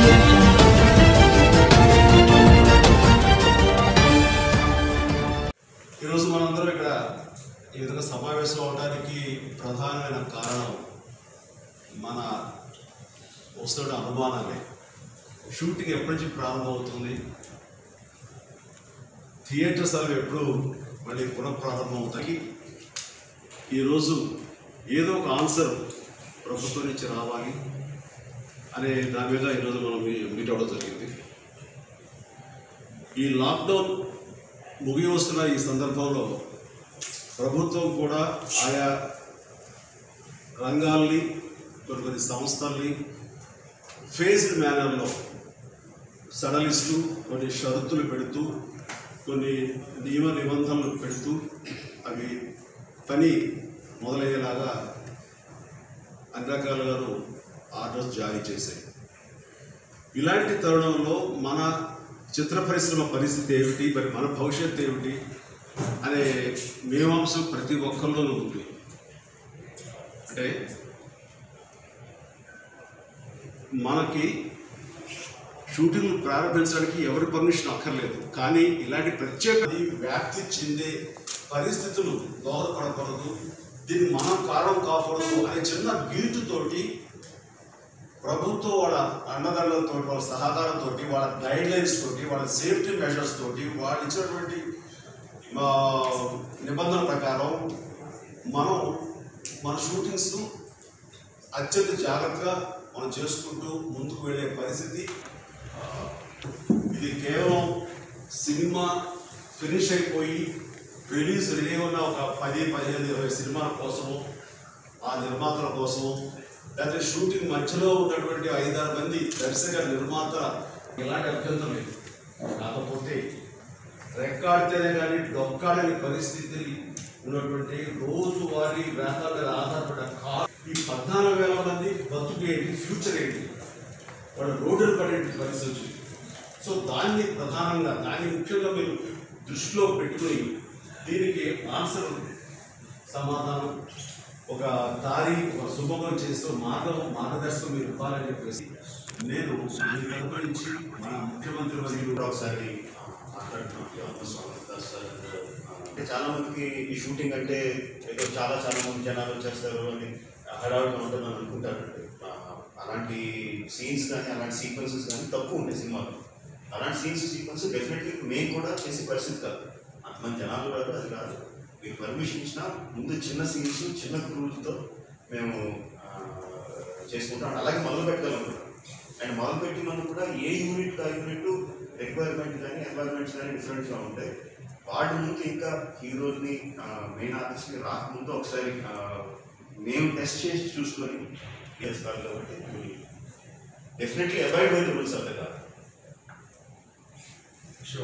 ఈరోజు మనందరం ఇక్కడ ఈ విధంగా సమావేశం అవడానికి ప్రధానమైన కారణం మన వస్తున్న అనుమానాలే షూటింగ్ ఎప్పటి నుంచి ప్రారంభమవుతుంది థియేటర్స్ అవి ఎప్పుడు మళ్ళీ పునఃప్రారంభం అవుతాయి ఈరోజు ఏదో ఒక ఆన్సర్ ప్రభుత్వం నుంచి రావాలి అనే దాని మీద ఈరోజు మనం మీ- మీట్ అవ్వడం జరిగింది ఈ లాక్డౌన్ ముగి వస్తున్న ఈ సందర్భంలో ప్రభుత్వం కూడా ఆయా రంగాల్ని కొన్ని కొన్ని సంస్థల్ని ఫేజ్డ్ మేనర్లో సడలిస్తూ కొన్ని షరతులు పెడుతూ కొన్ని నియమ నిబంధనలు పెడుతూ అవి పని మొదలయ్యేలాగా అన్ని రకాలుగాను ఆర్డర్స్ జారీ చేశాయి ఇలాంటి తరుణంలో మన చిత్ర పరిశ్రమ పరిస్థితి ఏమిటి మరి మన భవిష్యత్తు ఏమిటి అనే మీమాంసం ప్రతి ఒక్కరిలోనూ ఉంది అంటే మనకి షూటింగ్ ప్రారంభించడానికి ఎవరి పర్మిషన్ అక్కర్లేదు కానీ ఇలాంటి ప్రత్యేక ఈ వ్యాప్తి చెందే పరిస్థితులు దోహదపడకూడదు దీన్ని మనం కారణం కాకూడదు అనే చిన్న గీటుతోటి ప్రభుత్వం వాళ్ళ అండదండలతో వాళ్ళ సహకారంతో వాళ్ళ గైడ్ లైన్స్ తోటి వాళ్ళ సేఫ్టీ మెషర్స్ తోటి వాళ్ళు ఇచ్చినటువంటి ఆ, నిబంధనల ప్రకారం మనం మన షూటింగ్స్ అత్యంత జాగ్రత్తగా మనం చేసుకుంటూ ముందుకు వెళ్ళే పరిస్థితి ఆ, ఇది కేవలం సినిమా ఫినిష్ అయిపోయి రిలీజ్ రెడీ ఉన్న ఒక పది పదిహేను ఇరవై సినిమాల కోసము ఆ నిర్మాతల కోసము లేకపోతే షూటింగ్ మధ్యలో ఉన్నటువంటి ఐదారు మంది దర్శక నిర్మాత ఎలాంటి అభ్యంతరం లేదు కాకపోతే రెక్కాడితేనే కానీ డొక్కాడని పరిస్థితి ఉన్నటువంటి రోజువారీ వేతనాల మీద ఆధారపడ్డ కార్ ఈ పద్నాలుగు వేల మంది బతుకు ఏంటి ఫ్యూచర్ ఏంటి వాళ్ళు రోడ్డులు పడే పరిస్థితి వచ్చింది సో దాన్ని ప్రధానంగా దాన్ని ముఖ్యంగా మీరు దృష్టిలో పెట్టుకుని దీనికి ఆన్సర్ సమాధానం ఒక దారి ఒక సుభమం చేస్తూ మార్గం మార్గదర్శకం మీరు ఇవ్వాలని చెప్పేసి నేను మీ తరపు నుంచి మన ముఖ్యమంత్రి వర్యులు కూడా ఒకసారి మాట్లాడుతున్నాం సార్ అంటే చాలా మందికి ఈ షూటింగ్ అంటే ఏదో చాలా చాలా మంది జనాలు వచ్చేస్తారు అని హడావుడిగా ఉంటుంది అని అనుకుంటారు ఆ, అలాంటి సీన్స్ కానీ అలాంటి సీక్వెన్సెస్ కానీ తక్కువ ఉంటాయి సినిమాలో అలాంటి సీన్స్ సీక్వెన్స్ డెఫినెట్లీ మేము కూడా చేసే పరిస్థితి కాదు అంతమంది జనాలు రాదు అది కాదు మీకు పర్మిషన్ ఇచ్చినా ముందు చిన్న సీన్స్ చిన్న క్రూలతో మేము ఆ, చేసుకుంటాం అలాగే మొదలు పెట్టగలుగుతాం అండ్ మొదలు పెట్టినందుకు కూడా ఏ యూనిట్ ఆ యూనిట్ రిక్వైర్మెంట్ కానీ ఎన్వైర్మెంట్స్ కానీ డిఫరెంట్గా ఉంటాయి వాటి ముందు ఇంకా హీరోని మెయిన్ ఆర్టిస్ట్ని రాకముందు ఒకసారి ఆ, మేము టెస్ట్ చేసి చూసుకొని చేస్తారు కాబట్టి definitely avoid by the rules of the కాదు శివ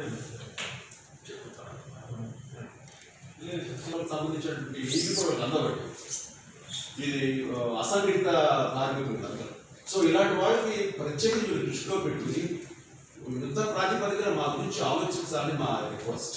సంబంధించినటువంటి ఇది కూడా ఒక అందబట్టి ఇది ఆ, అసంఘటిత కార్మికులు అందరూ సో ఇలాంటి వాళ్ళకి ప్రత్యేకించి మీరు దృష్టిలో పెట్టుకుని యుద్ధ ప్రాతిపదికన మా గురించి ఆలోచించాలని మా రిక్వెస్ట్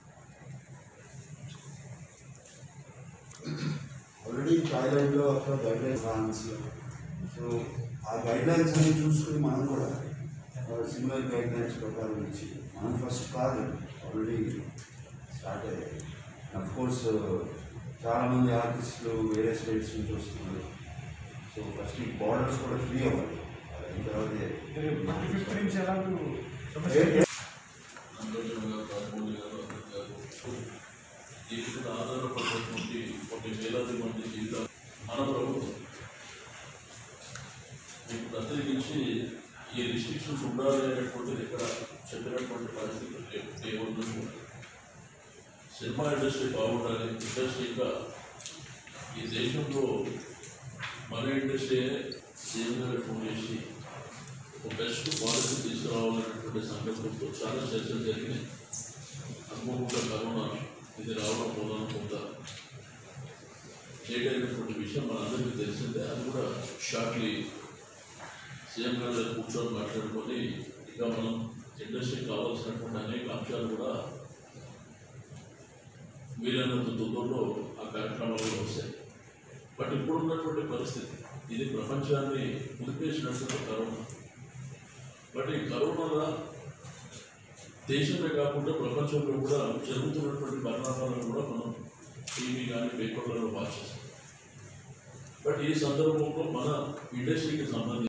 ఆల్రెడీ థాయిలాండ్లో అక్కడ గైడ్ లైన్స్ ఫ్రాన్స్లో సో ఆ గైడ్ లైన్స్ అన్ని చూసుకుని మనం కూడా సిమిలర్ గైడ్ లైన్స్ ప్రకారం ఇచ్చి మనం ఫస్ట్ కాదు ఆల్రెడీ స్టార్ట్ అయ్యాయి అఫ్ కోర్స్ చాలామంది ఆర్టిస్టులు వేరే స్టేట్స్ నుంచి వస్తున్నారు సో ఫస్ట్ ఈ బార్డర్స్ కూడా ఫ్రీ అవ్వాలి అయిన తర్వాతే ఆందోళనగా కాకపోతే గారు అందరూ గారు దీని మీద ఆధారపడినటువంటి కొన్ని వేలాది మంది జీవితాలు మన ప్రభుత్వం మీకు ప్రత్యేకించి ఈ రిస్ట్రిక్షన్స్ ఉండాలి అనేటువంటిది ఇక్కడ చెప్పినటువంటి పరిస్థితులు లేవు దేవుడు సినిమా ఇండస్ట్రీ బాగుండాలి ఇండస్ట్రీగా ఈ దేశంలో మన ఇండస్ట్రీ సీఎం గారు ఫోన్ చేసి ఒక బెస్ట్ పాలసీ తీసుకురావాలనేటువంటి సంకల్పంతో చాలా చర్చలు జరిగినాయి అనుకోకుండా కరోనా ఇది రావడం పోదనుకుంటా లేట్ అయినటువంటి విషయం మనందరికీ తెలిసిందే అది కూడా షార్ట్లీ సీఎం గారి దగ్గర కూర్చొని మాట్లాడుకొని ఇంకా మనం ఇండస్ట్రీ కావాల్సినటువంటి అనేక అంశాలు కూడా వీలైనంత తొందరలో ఆ కార్యక్రమాలు వస్తాయి బట్ ఇప్పుడున్నటువంటి పరిస్థితి ఇది ప్రపంచాన్ని కుదిపేసినటువంటి కరోనా బట్ ఈ కరోనా దేశమే కాకుండా ప్రపంచంలో కూడా జరుగుతున్నటువంటి పరిణామాలను కూడా మనం టీవీ కానీ పేపర్లలో వాచేస్తాం బట్ ఈ సందర్భంలో మన ఇండస్ట్రీకి సంబంధించి